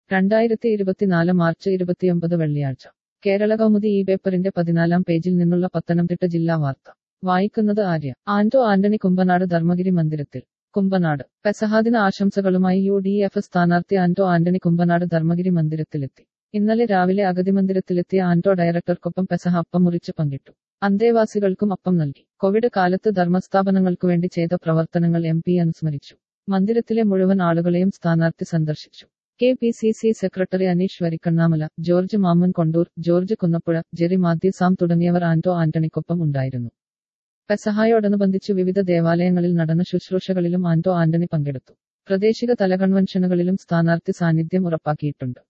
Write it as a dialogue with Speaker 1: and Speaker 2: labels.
Speaker 1: രണ്ടായിരത്തി ഇരുപത്തിനാല് മാർച്ച് ഇരുപത്തിയൊമ്പത് വെള്ളിയാഴ്ച കേരള കൗമുദി ഈ പേപ്പറിന്റെ പതിനാലാം പേജിൽ നിന്നുള്ള പത്തനംതിട്ട ജില്ലാ വാർത്ത വായിക്കുന്നത് ആര്യ ആന്റോ ആന്റണി കുമ്പനാട് ധർമ്മഗിരി മന്ദിരത്തിൽ കുമ്പനാട് പെസഹാദിന ആശംസകളുമായി യു ഡി എഫ് സ്ഥാനാർത്ഥി ആന്റോ ആന്റണി കുമ്പനാട് ധർമ്മഗിരി മന്ദിരത്തിലെത്തി ഇന്നലെ രാവിലെ അഗതി മന്ദിരത്തിലെത്തിയ ആന്റോ ഡയറക്ടർക്കൊപ്പം പെസഹ അപ്പം മുറിച്ച് പങ്കിട്ടു അന്തേവാസികൾക്കും അപ്പം നൽകി കോവിഡ് കാലത്ത് ധർമ്മസ്ഥാപനങ്ങൾക്കു വേണ്ടി ചെയ്ത പ്രവർത്തനങ്ങൾ എം പി അനുസ്മരിച്ചു മന്ദിരത്തിലെ മുഴുവൻ ആളുകളെയും സ്ഥാനാർത്ഥി സന്ദർശിച്ചു K P C C secretary Aneesh Varikkannamala George Mammen Kondoor George Kunnappuzha Jerry Mathew Sam തുടങ്ങിയവർ ആന്റോ ആന്റണിക്കൊപ്പം ഉണ്ടായിരുന്നു പെസഹായോടനുബന്ധിച്ച് വിവിധ ദേവാലയങ്ങളിൽ നടന്ന ശുശ്രൂഷകളിലും ആന്റോ ആന്റണി പങ്കെടുത്തു പ്രാദേശിക തല കൺവെൻഷനുകളിലും സ്ഥാനാർത്ഥി സാന്നിധ്യം ഉറപ്പാക്കിയിട്ടുണ്ട്